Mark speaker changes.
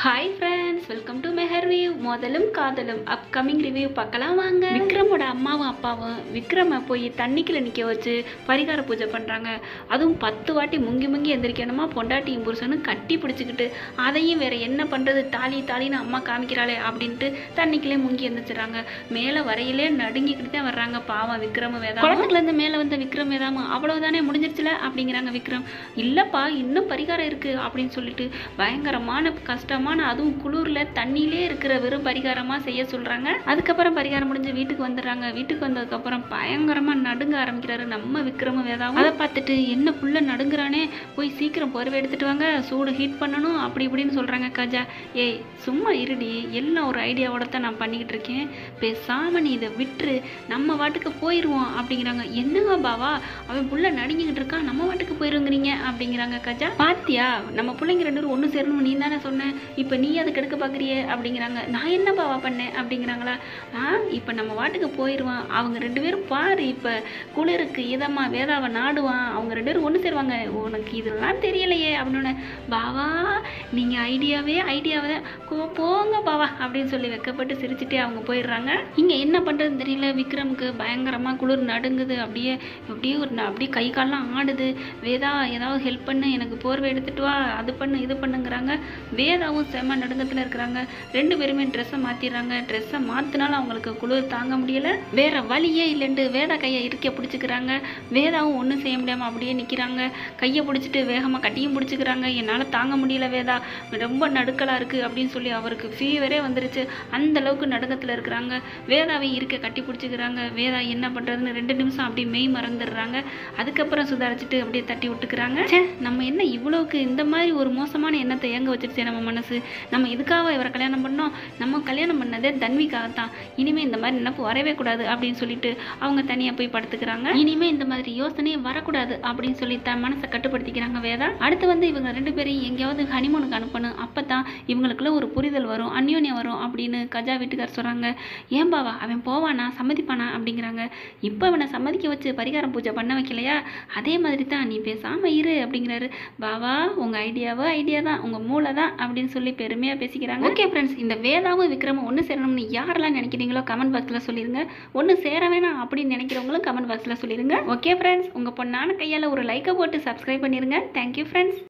Speaker 1: hi friends welcome to Mehar review முதலும் காதலும் upcoming review பார்க்கலாம் வாங்க விக்ரமோட அம்மாவும் அப்பாவும் விக்ரமை போய் தண்ணிக்குள்ள நிற்க வச்சு பரிகார பூஜை பண்ணுறாங்க அதுவும் பத்து வாட்டி முங்கி முங்கி எந்திரிக்கணுமா பொண்டாட்டியும் புருஷனும் கட்டி பிடிச்சிக்கிட்டு அதையும் வேற என்ன பண்ணுறது தாலி தாலின்னு அம்மா காமிக்கிறாளே அப்படின்ட்டு தண்ணிக்குள்ளே முங்கி எந்திரிச்சிடுறாங்க மேலே வரையிலே நடுங்கிக்கிட்டு தான் வர்றாங்க பாவம் விக்ரம வேதா குளத்துலேருந்து மேலே வந்த விக்ரம் வேதாமா அவ்வளவுதானே முடிஞ்சிருச்சுல அப்படிங்கிறாங்க விக்ரம் இல்லைப்பா இன்னும் பரிகாரம் இருக்குது அப்படின்னு சொல்லிட்டு பயங்கரமான கஷ்டமான அதுவும் குளிரில் தண்ணியிலே இருக்கிற வெறும் பரிகாரமாக செய்ய சொல்கிறாங்க அதுக்கப்புறம் பரிகாரம் முடிஞ்சு வீட்டுக்கு வந்துடுறாங்க வீட்டுக்கு வந்ததுக்கப்புறம் பயங்கரமாக நடுங்க ஆரம்பிக்கிறாரு நம்ம விக்ரம வேதாவும் அதை பார்த்துட்டு என்ன புள்ள நடுங்குறானே போய் சீக்கிரம் பொறுவை எடுத்துட்டு வாங்க சூடு ஹீட் பண்ணணும் அப்படி இப்படின்னு சொல்கிறாங்க கஜா ஏய் சும்மா இருடி எல்லாம் ஒரு ஐடியாவோட தான் நான் பண்ணிக்கிட்டு இருக்கேன் பேசாம நீ இதை விட்டுரு நம்ம வாட்டுக்கு போயிடுவோம் அப்படிங்கிறாங்க என்னங்க பாவா அவன் புள்ள நடுங்கிக்கிட்டு இருக்கான் நம்ம வாட்டுக்கு போயிருங்கிறீங்க அப்படிங்கிறாங்க கஜா பாத்தியா நம்ம பிள்ளைங்க ரெண்டு பேரும் ஒன்று சேரணும் நீ தானே சொன்ன இப்போ நீ அதை கெடுக்க பார்க்குறியே அப்படிங்கிறாங்க நான் என்ன பாவா பண்ணேன் அப்படிங்கிறாங்களா ஆ இப்போ நம்ம வாட்டுக்கு போயிடுவான் அவங்க ரெண்டு பேரும் பாரு இப்போ குளிருக்கு இதமா வேதாவை நாடுவான் அவங்க ரெண்டு பேரும் ஒன்று சேருவாங்க உனக்கு இதெல்லாம் தெரியலையே அப்படின்னு பாவா நீங்கள் ஐடியாவே ஐடியாவே கோ- போங்க பாவா அப்படின்னு சொல்லி வெக்கப்பட்டு சிரிச்சுட்டே அவங்க போயிடுறாங்க இங்கே என்ன பண்ணுறதுன்னு தெரியல விக்ரமுக்கு பயங்கரமாக குளிர் நடுங்குது அப்படியே அப்படியே ஒரு ந- அப்படியே கை கால்லாம் ஆடுது வேதா ஏதாவது ஹெல்ப் பண்ணு எனக்கு போர்வை எடுத்துட்டு வா அது பண்ணு இது பண்ணுங்கிறாங்க வேதாவும் செம நடுங்கத்தில் இருக்கிறாங்க ரெண்டு பேருமே ட்ரெஸ்ஸை மாற்றிடுறாங்க ட்ரெஸ்ஸை மாற்றினாலும் அவங்களுக்கு குளிர் தாங்க முடியல வேற வழியே இல்லைன்ட்டு வேதா கையை இருக்க பிடிச்சிக்கிறாங்க வேதாவும் ஒன்றும் செய்ய முடியாமல் அப்படியே நிற்கிறாங்க கையை பிடிச்சிட்டு வேகமாக கட்டியும் பிடிச்சிக்கிறாங்க என்னால் தாங்க முடியல வேதா ரொம்ப நடுக்கலாக இருக்குது அப்படின்னு சொல்லி அவருக்கு ஃபீவரே வந்துருச்சு அந்த அளவுக்கு நடுக்கத்தில் இருக்கிறாங்க வேதாவை இருக்க கட்டி பிடிச்சிக்கிறாங்க வேதா என்ன பண்ணுறதுன்னு ரெண்டு நிமிஷம் அப்படியே மெய் மறந்துடுறாங்க அதுக்கப்புறம் சுதாரிச்சுட்டு அப்படியே தட்டி விட்டுக்கிறாங்க ச்சே நம்ம என்ன இவ்வளோக்கு இந்த மாதிரி ஒரு மோசமான எண்ணத்தை ஏங்க வச்சிருச்சே நம்ம மனசு நம்ம இதுக்காக இவரை கல்யாணம் பண்ணோம் நம்ம கல்யாணம் பண்ணதே தன்விக்காகத்தான் இனிமேல் இந்த மாதிரி நினப்பு வரவே கூடாது அப்படின்னு சொல்லிட்டு அவங்க தனியாக போய் படுத்துக்கிறாங்க இனிமேல் இந்த மாதிரி யோசனையே வரக்கூடாது அப்படின்னு சொல்லி தன் மனசை கட்டுப்படுத்திக்கிறாங்க வேதா அடுத்து வந்து இவங்க ரெண்டு பேரையும் எங்கேயாவது ஹனிமூனுக்கு அனுப்பணும் அப்போ தான் இவங்களுக்குள்ள ஒரு புரிதல் வரும் அந்யோன்யம் வரும் அப்படின்னு கஜா வீட்டுக்கார் சொல்கிறாங்க ஏன் பாவா அவன் போவானா சம்மதிப்பானா அப்படிங்கிறாங்க இப்போ அவனை சம்மதிக்க வச்சு பரிகாரம் பூஜை பண்ண வைக்கலையா அதே மாதிரி தான் நீ பேசாமல் இரு அப்படிங்கிறாரு பாவா உங்கள் ஐடியாவோ ஐடியா தான் உங்கள் மூளை தான் அப்படின்னு சொல்லி பெருமையாக பேசிக்கிறாங்க ஓகே ஃப்ரெண்ட்ஸ் இந்த வேதாவும் விக்ரமும் ஒன்று சேரணும்னு யாரெல்லாம் நினைக்கிறீங்களோ கமெண்ட் பாக்ஸில் சொல்லிடுங்க ஒன்று சேர வேணாம் அப்படின்னு நினைக்கிறவங்களும் கமெண்ட் பாக்ஸில் சொல்லிடுங்க ஓகே ஃப்ரெண்ட்ஸ் உங்கள் பொண்ணான கையால் ஒரு லைக்கை போட்டு சப்ஸ்கிரைப் பண்ணிடுங்க தேங்க்யூ ஃப்ரெண்ட்ஸ்